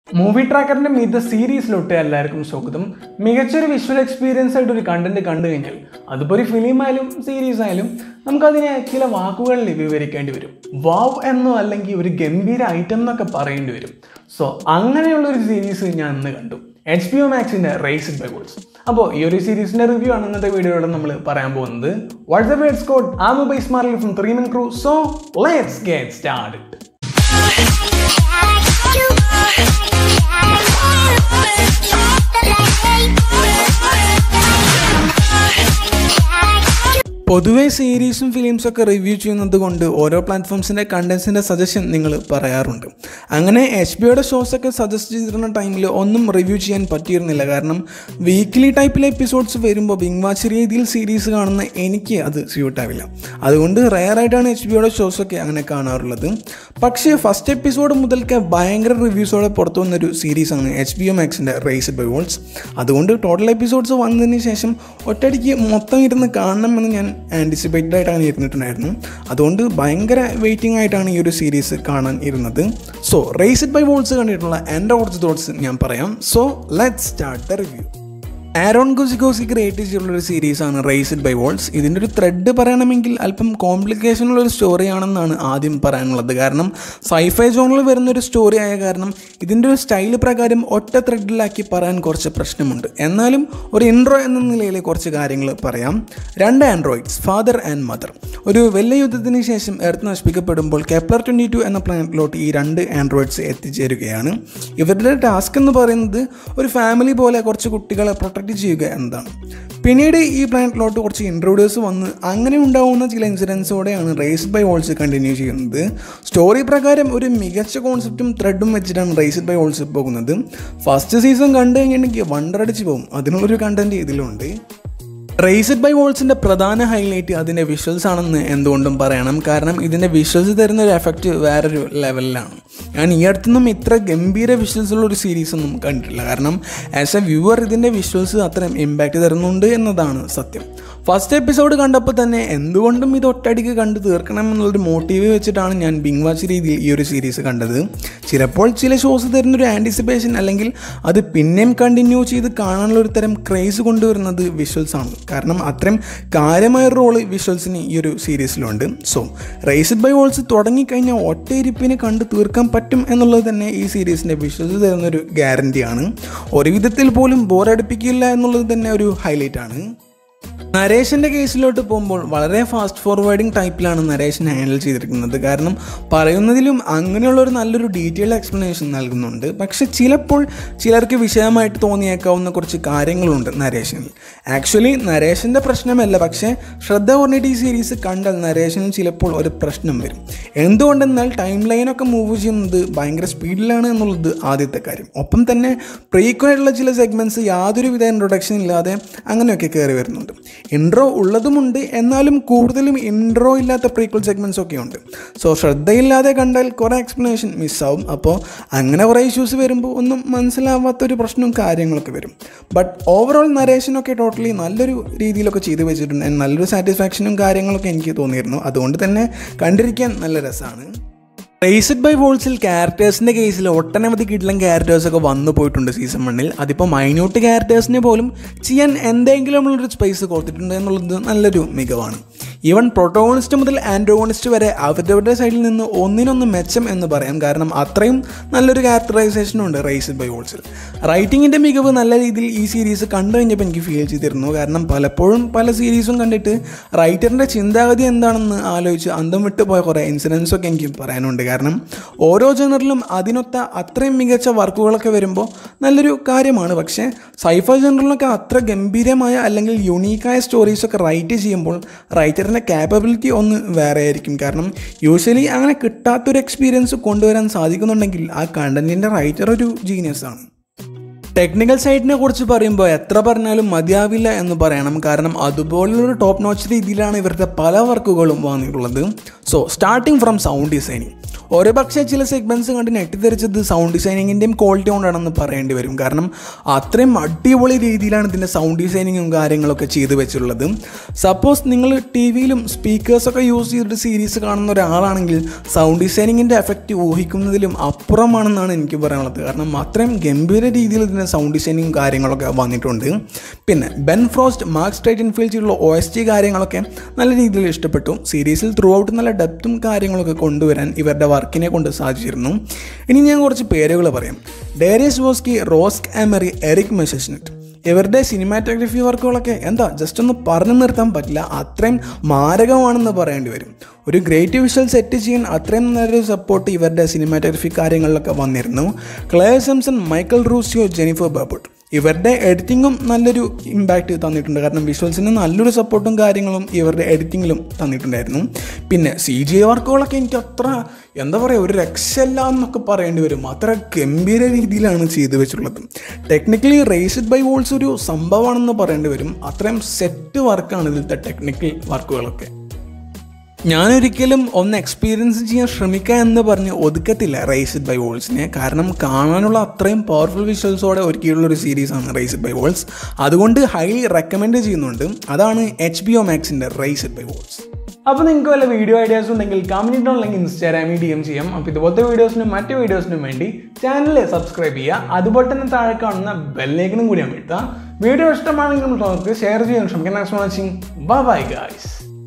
movie ട്രാക്കറിന്റെ മിത സീരീസിലോട്ട് എല്ലാവർക്കും സ്വാഗതം മികച്ചൊരു വിഷ്വൽ എക്സ്പീരിയൻസ് ആയിട്ട് ഒരു കണ്ടന്റ് കണ്ടു കഴിഞ്ഞാൽ അതിപ്പോൾ ഒരു ഫിലിം ആയാലും സീരീസ് ആയാലും നമുക്കതിനെ ചില വാക്കുകളിൽ വിവരിക്കേണ്ടി വരും വാവ് എന്നോ അല്ലെങ്കിൽ ഒരു ഗംഭീര ഐറ്റം എന്നൊക്കെ പറയേണ്ടി വരും സോ അങ്ങനെയുള്ള ഒരു സീരീസ് ഞാൻ ഇന്ന് കണ്ടു എച്ച് പി ഒ മാക്സിന്റെ റേസ് ബൈ ഗോൾസ് അപ്പോൾ ഈ ഒരു സീരീസിന്റെ റിവ്യൂ ആണ് ഇന്നത്തെ വീഡിയോയുടെ നമ്മൾ പറയാൻ പോകുന്നത് വാട്സ്ആപ്പ് വേർഡ്സ് കോഡ് ആ mobile smart from three min crew so let's get start പൊതുവെ സീരീസും ഫിലിംസും ഒക്കെ റിവ്യൂ ചെയ്യുന്നത് കൊണ്ട് ഓരോ പ്ലാറ്റ്ഫോംസിൻ്റെ കണ്ടൻസിൻ്റെ സജഷൻ നിങ്ങൾ പറയാറുണ്ട് അങ്ങനെ എച്ച് ബിയുടെ ഷോസൊക്കെ സജസ്റ്റ് ചെയ്തിരുന്ന ടൈമിൽ ഒന്നും റിവ്യൂ ചെയ്യാൻ പറ്റിയിരുന്നില്ല കാരണം വീക്ക്ലി ടൈപ്പിലെ എപ്പിസോഡ്സ് വരുമ്പോൾ ബിങ് വാച്ച് രീതിയിൽ സീരീസ് കാണുന്ന എനിക്ക് അത് സ്യൂട്ടാവില്ല അതുകൊണ്ട് റയറായിട്ടാണ് എച്ച് ബിയുടെ ഷോസൊക്കെ അങ്ങനെ കാണാറുള്ളത് പക്ഷേ ഫസ്റ്റ് എപ്പിസോഡ് മുതൽക്ക് ഭയങ്കര റിവ്യൂസോടെ പുറത്തു വന്നൊരു സീരീസാണ് എച്ച് ബി ഒ മാക്സിൻ്റെ റേസ് ബൈ വോൾസ് അതുകൊണ്ട് ടോട്ടൽ എപ്പിസോഡ്സ് വന്നതിന് ശേഷം ഒറ്റയടിക്ക് മൊത്തം ഇരുന്ന് കാണണമെന്ന് ഞാൻ ആൻറ്റിസിപ്പേറ്റഡ് ആയിട്ടാണ് ഇരുന്നിട്ടുണ്ടായിരുന്നു അതുകൊണ്ട് ഭയങ്കര വെയിറ്റിംഗ് ആയിട്ടാണ് ഈ ഒരു സീരീസ് കാണാൻ ഇരുന്നത് so raised it by wolves കണ്ടിട്ടുള്ള എൻ്റെ കുറച്ച് തോട്ട്സ് ഞാൻ പറയാം so let start the review Aaron Guzikowski create ചെയ്തിട്ടുള്ള ഒരു സീരീസാണ് റേസ്ഡ് ബൈ വോൾസ് ഇതിൻ്റെ ഒരു ത്രെഡ് പറയണമെങ്കിൽ അല്പം കോംപ്ലിക്കേഷനുള്ള ഒരു സ്റ്റോറി ആണെന്നാണ് ആദ്യം പറയാനുള്ളത് കാരണം സൈഫൈ ജോണിൽ വരുന്ന ഒരു സ്റ്റോറി ആയ കാരണം ഇതിൻ്റെ ഒരു സ്റ്റൈൽ പ്രകാരം ഒറ്റ ത്രെഡിലാക്കി പറയാൻ കുറച്ച് പ്രശ്നമുണ്ട് എന്നാലും ഒരു ഇൻട്രോ എന്ന നിലയിൽ കുറച്ച് കാര്യങ്ങൾ പറയാം രണ്ട് ആൻഡ്രോയിഡ്സ് ഫാദർ ആൻഡ് മദർ ഒരു വലിയ യുദ്ധത്തിന് ശേഷം എർത്ത് നശിപ്പിക്കപ്പെടുമ്പോൾ കെപ്ലർ ട്വൻറ്റി ടു എന്ന പ്ലാനറ്റിലോട്ട് ഈ രണ്ട് ആൻഡ്രോയിഡ്സ് എത്തിച്ചേരുകയാണ് ഇവരുടെ ടാസ്ക് എന്ന് പറയുന്നത് ഒരു ഫാമിലി പോലെ കുറച്ച് കുട്ടികളെ പ്രൊട്ടക്റ്റ് ചെയ്യുക എന്നതാണ് പിന്നീട് ഈ പ്ലാനറ്റിലോട്ട് കുറച്ച് ഇൻട്രോഡ്യൂസ് വന്ന് അങ്ങനെ ഉണ്ടാവുന്ന ചില ഇൻസിഡൻസോടെയാണ് റേസ് ബൈ വോൾസ് കണ്ടിന്യൂ ചെയ്യുന്നത് സ്റ്റോറി പ്രകാരം ഒരു മികച്ച കോൺസെപ്റ്റും ത്രെഡും വെച്ചിട്ടാണ് റേസ് ബൈ വോൾസ് പോകുന്നത് ഫസ്റ്റ് സീസൺ കണ്ടു കഴിഞ്ഞിട്ടുണ്ടെങ്കിൽ വണ്ടറടിച്ച് പോകും അതിനുള്ളൊരു കണ്ടന്റ് ഇതിലുണ്ട് റേസ്ഡ് ബൈ വോൾസിൻ്റെ പ്രധാന ഹൈലൈറ്റ് അതിൻ്റെ വിഷ്വൽസ് ആണെന്ന് എന്തുകൊണ്ടും പറയണം കാരണം ഇതിൻ്റെ വിഷ്വൽസ് തരുന്ന ഒരു എഫക്റ്റ് വേറൊരു ലെവലിലാണ് ഞാൻ ഈ അടുത്തൊന്നും ഇത്ര ഗംഭീര വിഷ്വൽസ് ഉള്ള ഒരു സീരീസ് ഒന്നും കണ്ടിട്ടില്ല കാരണം ആസ് എ വ്യൂവർ ഇതിൻ്റെ വിഷ്വൽസ് അത്രയും ഇമ്പാക്റ്റ് തരുന്നുണ്ട് എന്നതാണ് സത്യം ഫസ്റ്റ് എപ്പിസോഡ് കണ്ടപ്പോൾ തന്നെ എന്തുകൊണ്ടും ഇത് ഒറ്റയടിക്ക് കണ്ട് തീർക്കണം എന്നുള്ളൊരു മോട്ടീവ് വെച്ചിട്ടാണ് ഞാൻ ബിങ് വാച്ച് രീതിയിൽ ഈ ഒരു സീരീസ് കണ്ടത് ചിലപ്പോൾ ചില ഷോസ് തരുന്നൊരു ആൻറ്റിസിപ്പേഷൻ അല്ലെങ്കിൽ അത് പിന്നെയും കണ്ടിന്യൂ ചെയ്ത് കാണാനുള്ള ഒരു തരം ക്രേസ് കൊണ്ടുവരുന്നത് വിഷ്വൽസ് ആണ് കാരണം അത്രയും കാര്യമായ റോള് വിഷ്വൽസിന് ഈ ഒരു സീരീസിലുണ്ട് സോ റേസ്ഡ് ബൈ വോൾസ് തുടങ്ങിക്കഴിഞ്ഞാൽ ഒറ്റയിരിപ്പിന് കണ്ട് തീർക്കാൻ പറ്റും എന്നുള്ളത് തന്നെ ഈ സീരീസിൻ്റെ വിഷ്വൽസ് തരുന്നൊരു ഗ്യാരണ്ടിയാണ് ഒരു വിധത്തിൽ പോലും ബോറടിപ്പിക്കില്ല എന്നുള്ളത് തന്നെ ഒരു ഹൈലൈറ്റ് ആണ് നരേഷൻ്റെ കേസിലോട്ട് പോകുമ്പോൾ വളരെ ഫാസ്റ്റ് ഫോർവേഡിങ് ടൈപ്പിലാണ് നരേഷൻ ഹാൻഡിൽ ചെയ്തിരിക്കുന്നത് കാരണം പറയുന്നതിലും അങ്ങനെയുള്ള ഒരു നല്ലൊരു ഡീറ്റെയിൽഡ് എക്സ്പ്ലനേഷൻ നൽകുന്നുണ്ട് പക്ഷെ ചിലപ്പോൾ ചിലർക്ക് വിഷയമായിട്ട് തോന്നിയേക്കാവുന്ന കുറച്ച് കാര്യങ്ങളുണ്ട് നരേഷനിൽ ആക്ച്വലി നരേഷൻ്റെ പ്രശ്നമല്ല പക്ഷേ ശ്രദ്ധ കുറഞ്ഞിട്ട് ഈ സീരീസ് കണ്ടാൽ നരേഷനും ചിലപ്പോൾ ഒരു പ്രശ്നം വരും എന്തുകൊണ്ടെന്നാൽ ടൈം ലൈനൊക്കെ മൂവ് ചെയ്യുന്നത് ഭയങ്കര സ്പീഡിലാണ് എന്നുള്ളത് ആദ്യത്തെ കാര്യം ഒപ്പം തന്നെ പ്രീക്വലായിട്ടുള്ള ചില സെഗ്മെൻറ്റ്സ് യാതൊരുവിധ ഇൻട്രൊഡക്ഷൻ ഇല്ലാതെ അങ്ങനെയൊക്കെ കയറി വരുന്നുണ്ട് ഇൻട്രോ ഉള്ളതുമുണ്ട് എന്നാലും കൂടുതലും ഇൻട്രോ ഇല്ലാത്ത പ്രീക്വൽ സെഗ്മെൻറ്റ്സ് ഒക്കെ ഉണ്ട് സോ ശ്രദ്ധയില്ലാതെ കണ്ടാൽ കുറേ എക്സ്പ്ലനേഷൻ മിസ്സാവും അപ്പോൾ അങ്ങനെ കുറേ ഇഷ്യൂസ് വരുമ്പോൾ ഒന്നും മനസ്സിലാവാത്തൊരു പ്രശ്നവും കാര്യങ്ങളൊക്കെ വരും ബട്ട് ഓവറോൾ നരേഷനൊക്കെ ടോട്ടലി നല്ലൊരു രീതിയിലൊക്കെ ചെയ്തു വെച്ചിട്ടുണ്ട് And നല്ലൊരു സാറ്റിസ്ഫാക്ഷനും കാര്യങ്ങളൊക്കെ എനിക്ക് തോന്നിയിരുന്നു അതുകൊണ്ട് തന്നെ കണ്ടിരിക്കാൻ നല്ല രസമാണ് റേസ്ഡ് ബൈ വോൾസിൽ ക്യാരക്ടേഴ്സിൻ്റെ കേസിൽ ഒട്ടനവധി കിടിലം ക്യാരക്ടേഴ്സൊക്കെ വന്നു പോയിട്ടുണ്ട് സീസൺ വണ്ണിൽ അതിപ്പോൾ മൈന്യൂട്ട് ക്യാരക്ടേഴ്സിനെ പോലും ചെയ്യാൻ എന്തെങ്കിലും ഉള്ളൊരു സ്പേസ് കൊടുത്തിട്ടുണ്ട് എന്നുള്ളത് നല്ലൊരു മികവാണ് ഈവൻ പ്രൊട്ടോണിസ്റ്റ് മുതൽ ആൻഡ്രോണിസ്റ്റ് വരെ അവരവരുടെ സൈഡിൽ നിന്ന് ഒന്നിനൊന്ന് മെച്ചം എന്ന് പറയാം കാരണം അത്രയും നല്ലൊരു ക്യാരക്ടറൈസേഷൻ ഉണ്ട് റേസ്ഡ് ബൈ വോൾസിൽ റൈറ്റിങ്ങിൻ്റെ മികവ് നല്ല രീതിയിൽ ഈ സീരീസ് കണ്ടു കഴിഞ്ഞപ്പോൾ എനിക്ക് ഫീൽ ചെയ്തിരുന്നു കാരണം പലപ്പോഴും പല സീരീസും കണ്ടിട്ട് റൈറ്ററിൻ്റെ ചിന്താഗതി എന്താണെന്ന് ആലോചിച്ച് അന്തം വിട്ട് പോയ കുറേ ഇൻസിഡൻസ് ഒക്കെ എനിക്ക് പറയാനുണ്ട് കാരണം ഓരോ ജനറിലും അതിനൊത്ത അത്രയും മികച്ച വർക്കുകളൊക്കെ വരുമ്പോൾ നല്ലൊരു കാര്യമാണ് പക്ഷേ സൈഫ ജനറിലൊക്കെ അത്ര ഗംഭീരമായ അല്ലെങ്കിൽ യുണീക്കായ സ്റ്റോറീസൊക്കെ റൈറ്റ് ചെയ്യുമ്പോൾ റൈറ്ററിൻ്റെ ക്യാപ്പബിലിറ്റി ഒന്ന് വേറെ ആയിരിക്കും കാരണം യൂഷ്വലി അങ്ങനെ കിട്ടാത്തൊരു എക്സ്പീരിയൻസ് കൊണ്ടുവരാൻ സാധിക്കുന്നുണ്ടെങ്കിൽ ആ കണ്ടൻറ്റിൻ്റെ റൈറ്റർ ഒരു ജീനിയസ് ആണ് ടെക്നിക്കൽ സൈഡിനെ കുറിച്ച് പറയുമ്പോൾ എത്ര പറഞ്ഞാലും മതിയാവില്ല എന്ന് പറയണം കാരണം അതുപോലുള്ളൊരു ടോപ്പ് നോച്ച് രീതിയിലാണ് ഇവരുടെ പല വർക്കുകളും വന്നിട്ടുള്ളത് so starting from sound designing ഒരു പക്ഷേ ചില സെഗ്മെൻറ്റ്സ് കണ്ട് നെട്ടിത്തെറിച്ചത് സൗണ്ട് ഡിസൈനിങ്ങിൻ്റെയും ക്വാളിറ്റി കൊണ്ടാണെന്ന് പറയേണ്ടി വരും കാരണം അത്രയും അടിപൊളി രീതിയിലാണ് ഇതിൻ്റെ സൗണ്ട് ഡിസൈനിങ്ങും കാര്യങ്ങളൊക്കെ ചെയ്തു വെച്ചിട്ടുള്ളത് സപ്പോസ് നിങ്ങൾ ടി വിയിലും സ്പീക്കേഴ്സൊക്കെ യൂസ് ചെയ്തിട്ട് സീരീസ് കാണുന്ന ഒരാളാണെങ്കിൽ സൗണ്ട് ഡിസൈനിങ്ങിൻ്റെ എഫക്റ്റ് ഊഹിക്കുന്നതിലും അപ്പുറമാണെന്നാണ് എനിക്ക് പറയാനുള്ളത് കാരണം അത്രയും ഗംഭീര രീതിയിൽ ഇതിൻ്റെ സൗണ്ട് ഡിസൈനിങ്ങും കാര്യങ്ങളൊക്കെ വന്നിട്ടുണ്ട് പിന്നെ ബെൻ ഫ്രോസ്റ്റ് മാർക്സ് ടൈറ്റൻ ഫീൽ ചെയ്തുള്ള ഒ എസ് ടി കാര്യങ്ങളൊക്കെ നല്ല രീതിയിൽ ഇഷ്ടപ്പെട്ടു സീരീസിൽ ത്രൂ ഔട്ട് നല്ല ഡെപ്തും കാര്യങ്ങളൊക്കെ കൊണ്ടുവരാൻ ഇവരുടെ വർക്കിനെ കൊണ്ട് സാധിച്ചിരുന്നു ഇനി ഞാൻ കുറച്ച് പേരുകൾ പറയാം ഡേരിയസ് വോസ്കി റോസ്ക് എമറി എറിക് മെഷസ്നെറ്റ് ഇവരുടെ സിനിമാറ്റോഗ്രഫി വർക്കുകളൊക്കെ എന്താ ജസ്റ്റ് ഒന്ന് പറഞ്ഞു നിർത്താൻ പറ്റില്ല അത്രയും മാരകമാണെന്ന് പറയേണ്ടി വരും ഒരു ഗ്രേറ്റ് വിഷ്വൽ സെറ്റ് ചെയ്യാൻ അത്രയും നല്ലൊരു സപ്പോർട്ട് ഇവരുടെ സിനിമാറ്റോഗ്രഫി കാര്യങ്ങളിലൊക്കെ വന്നിരുന്നു ക്ലേ സെംസൺ മൈക്കൽ റൂസിയോ ജെനിഫർ ബാബുട്ട് ഇവരുടെ എഡിറ്റിങ്ങും നല്ലൊരു ഇമ്പാക്റ്റ് തന്നിട്ടുണ്ട് കാരണം വിഷ്വൽസിന് നല്ലൊരു സപ്പോർട്ടും കാര്യങ്ങളും ഇവരുടെ എഡിറ്റിങ്ങിലും തന്നിട്ടുണ്ടായിരുന്നു പിന്നെ സി ജി ഐ വർക്കുകളൊക്കെ എനിക്ക് അത്ര എന്താ പറയുക ഒരു രക്ഷയില്ല എന്നൊക്കെ പറയേണ്ടി വരും അത്ര ഗംഭീര രീതിയിലാണ് ചെയ്തു വെച്ചിട്ടുള്ളത് ടെക്നിക്കലി റേസ്ഡ് ബൈ വോൾസ് ഒരു സംഭവമാണെന്ന് പറയേണ്ടി വരും അത്രയും സെറ്റ് വർക്കാണ് ഇതിലത്തെ ടെക്നിക്കൽ വർക്കുകളൊക്കെ ഞാനൊരിക്കലും ഒന്ന് എക്സ്പീരിയൻസ് ചെയ്യാൻ ശ്രമിക്കുക എന്ന് പറഞ്ഞ് ഒതുക്കത്തില്ല റേസ്ഡ് ബൈ വോൾസിനെ കാരണം കാണാനുള്ള അത്രയും പവർഫുൾ വിഷ്വൽസോടെ ഒരുക്കിയുള്ള ഒരു സീരീസാണ് റേസ്ഡ് ബൈ വോൾസ് അതുകൊണ്ട് ഹൈലി റെക്കമെൻഡ് ചെയ്യുന്നുണ്ട് അതാണ് എച്ച് ബി ഒ മാക്സിൻ്റെ റേസ്ഡ് ബൈ വോൾസ് അപ്പോൾ നിങ്ങൾക്ക് വല്ല വീഡിയോ ഐഡിയാസ് ഉണ്ടെങ്കിൽ കമൻറ്റ് ഉണ്ടെങ്കിൽ ഇൻസ്റ്റാഗ്രാമിൽ ഡി എം ചെയ്യാം അപ്പോൾ ഇതുപോലത്തെ വീഡിയോസിനും മറ്റ് വീഡിയോസിനും വേണ്ടി ചാനൽ സബ്സ്ക്രൈബ് ചെയ്യുക അതുപോലെ തന്നെ താഴെ കാണുന്ന ബെല്ലേക്കനും കൂടി അമഴ്ത്തുക വീഡിയോ ഇഷ്ടമാണെങ്കിൽ നമുക്ക് ഷെയർ ചെയ്യാൻ ശ്രമിക്കാം നെക്സ്റ്റ് വാച്ചിങ് ബൈ ഗൈസ്